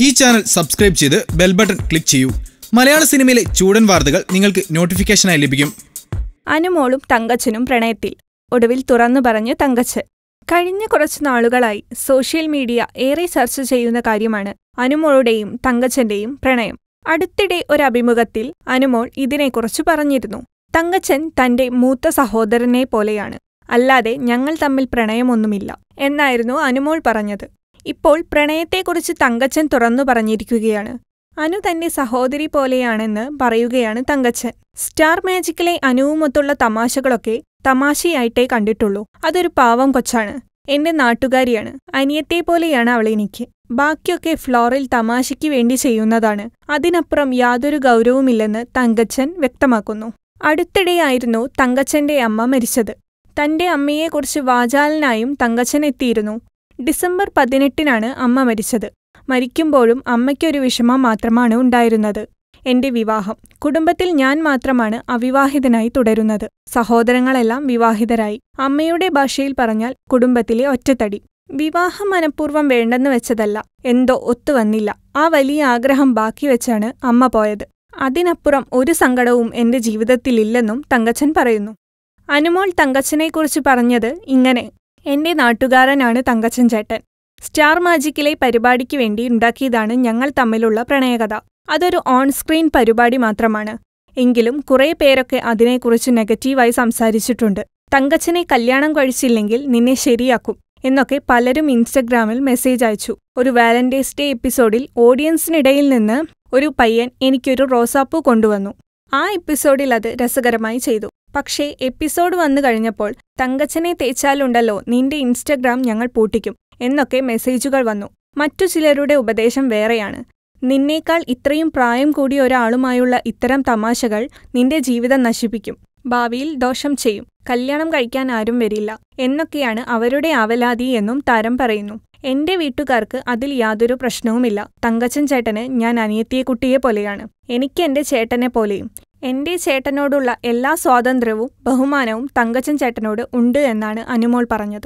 ഈ channel subscribe ചെയ്ത് bell button click ചെയ്യൂ മലയാള സിനിമയിലെ ചൂടൻ വാർത്തകൾ നിങ്ങൾക്ക് നോട്ടിഫിക്കേഷനായി ലഭിക്കും അനുമോളും തങ്കച്ചനും പ്രണയത്തിൽ ഒടുവിൽ തുറന്നു പറഞ്ഞു തങ്കച്ചൻ കഴിഞ്ഞ കുറച്ചു നാളുകളായി സോഷ്യൽ മീഡിയ ഏറെ ചർച്ച ചെയ്യുന്ന കാര്യമാണ് അനുമോളുടെയും തങ്കച്ചന്റെയും പ്രണയം അടുത്തിടെ ഒരു അഭിമുഖത്തിൽ അനുമോൾ ഇതിനെക്കുറിച്ച് പറഞ്ഞിരുന്നു തങ്കച്ചൻ തന്റെ മൂത്ത സഹോദരനെ പോലെയാണ് അല്ലാതെ ഞങ്ങൾ തമ്മിൽ പ്രണയമൊന്നുമില്ല എന്നായിരുന്നു അനുമോൾ പറഞ്ഞത് ഇപ്പോൾ പ്രണയത്തെക്കുറിച്ച് തങ്കച്ചൻ തുറന്നു പറഞ്ഞിരിക്കുകയാണ് അനു തന്റെ സഹോദരി പോലെയാണെന്ന് പറയുകയാണ് തങ്കച്ചൻ സ്റ്റാർ മാജിക്കിലെ അനുവുമൊത്തുള്ള തമാശകളൊക്കെ തമാശയായിട്ടേ കണ്ടിട്ടുള്ളൂ അതൊരു പാവം കൊച്ചാണ് എന്റെ നാട്ടുകാരിയാണ് അനിയത്തെ പോലെയാണ് അവൾ എനിക്ക് ബാക്കിയൊക്കെ ഫ്ലോറിൽ തമാശയ്ക്ക് വേണ്ടി ചെയ്യുന്നതാണ് അതിനപ്പുറം യാതൊരു ഗൗരവമില്ലെന്ന് തങ്കച്ചൻ വ്യക്തമാക്കുന്നു അടുത്തിടെയായിരുന്നു തങ്കച്ചന്റെ അമ്മ മരിച്ചത് തന്റെ അമ്മയെക്കുറിച്ച് വാചാലനായും തങ്കച്ചൻ എത്തിയിരുന്നു ഡിസംബർ പതിനെട്ടിനാണ് അമ്മ മരിച്ചത് മരിക്കുമ്പോഴും അമ്മയ്ക്കൊരു വിഷമം മാത്രമാണ് ഉണ്ടായിരുന്നത് എന്റെ വിവാഹം കുടുംബത്തിൽ ഞാൻ മാത്രമാണ് അവിവാഹിതനായി തുടരുന്നത് സഹോദരങ്ങളെല്ലാം വിവാഹിതരായി അമ്മയുടെ ഭാഷയിൽ പറഞ്ഞാൽ കുടുംബത്തിലെ ഒറ്റത്തടി വിവാഹം മനഃപൂർവ്വം വേണ്ടെന്ന് വെച്ചതല്ല എന്തോ ഒത്തുവന്നില്ല ആ വലിയ ആഗ്രഹം ബാക്കി വെച്ചാണ് അമ്മ പോയത് അതിനപ്പുറം ഒരു സങ്കടവും എന്റെ ജീവിതത്തിലില്ലെന്നും തങ്കച്ചൻ പറയുന്നു അനുമോൾ തങ്കച്ചനെക്കുറിച്ച് പറഞ്ഞത് ഇങ്ങനെ എന്റെ നാട്ടുകാരനാണ് തങ്കച്ചൻ ചേട്ടൻ സ്റ്റാർ മാജിക്കിലെ പരിപാടിക്ക് വേണ്ടി ഉണ്ടാക്കിയതാണ് ഞങ്ങൾ തമ്മിലുള്ള പ്രണയകഥ അതൊരു ഓൺ സ്ക്രീൻ പരിപാടി മാത്രമാണ് എങ്കിലും കുറേ പേരൊക്കെ അതിനെക്കുറിച്ച് നെഗറ്റീവായി സംസാരിച്ചിട്ടുണ്ട് തങ്കച്ചനെ കല്യാണം കഴിച്ചില്ലെങ്കിൽ നിന്നെ ശരിയാക്കും എന്നൊക്കെ പലരും ഇൻസ്റ്റഗ്രാമിൽ മെസ്സേജ് അയച്ചു ഒരു വാലന്റൈൻസ് ഡേ എപ്പിസോഡിൽ ഓഡിയൻസിനിടയിൽ നിന്ന് ഒരു പയ്യൻ എനിക്കൊരു റോസാപ്പൂ കൊണ്ടുവന്നു ആ എപ്പിസോഡിൽ അത് രസകരമായി ചെയ്തു പക്ഷേ എപ്പിസോഡ് വന്നു കഴിഞ്ഞപ്പോൾ തങ്കച്ചനെ തേച്ചാലുണ്ടല്ലോ നിന്റെ ഇൻസ്റ്റഗ്രാം ഞങ്ങൾ പൂട്ടിക്കും എന്നൊക്കെ മെസ്സേജുകൾ വന്നു മറ്റു ചിലരുടെ ഉപദേശം വേറെയാണ് നിന്നേക്കാൾ ഇത്രയും പ്രായം കൂടിയ ഒരാളുമായുള്ള ഇത്തരം തമാശകൾ നിന്റെ ജീവിതം നശിപ്പിക്കും ഭാവിയിൽ ദോഷം ചെയ്യും കല്യാണം കഴിക്കാൻ ആരും വരില്ല എന്നൊക്കെയാണ് അവരുടെ ആവലാതി എന്നും താരം പറയുന്നു എന്റെ വീട്ടുകാർക്ക് അതിൽ യാതൊരു പ്രശ്നവുമില്ല തങ്കച്ചൻ ചേട്ടന് ഞാൻ അനിയത്തിയെ പോലെയാണ് എനിക്ക് എന്റെ ചേട്ടനെ പോലെയും എന്റെ ചേട്ടനോടുള്ള എല്ലാ സ്വാതന്ത്ര്യവും ബഹുമാനവും തങ്കച്ചൻ ചേട്ടനോട് ഉണ്ട് എന്നാണ് അനുമോൾ പറഞ്ഞത്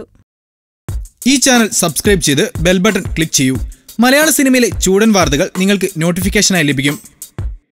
ഈ ചാനൽ സബ്സ്ക്രൈബ് ചെയ്ത് ബെൽ ബട്ടൺ ക്ലിക്ക് ചെയ്യൂ മലയാള സിനിമയിലെ ചൂടൻ വാർത്തകൾ നിങ്ങൾക്ക് നോട്ടിഫിക്കേഷനായി ലഭിക്കും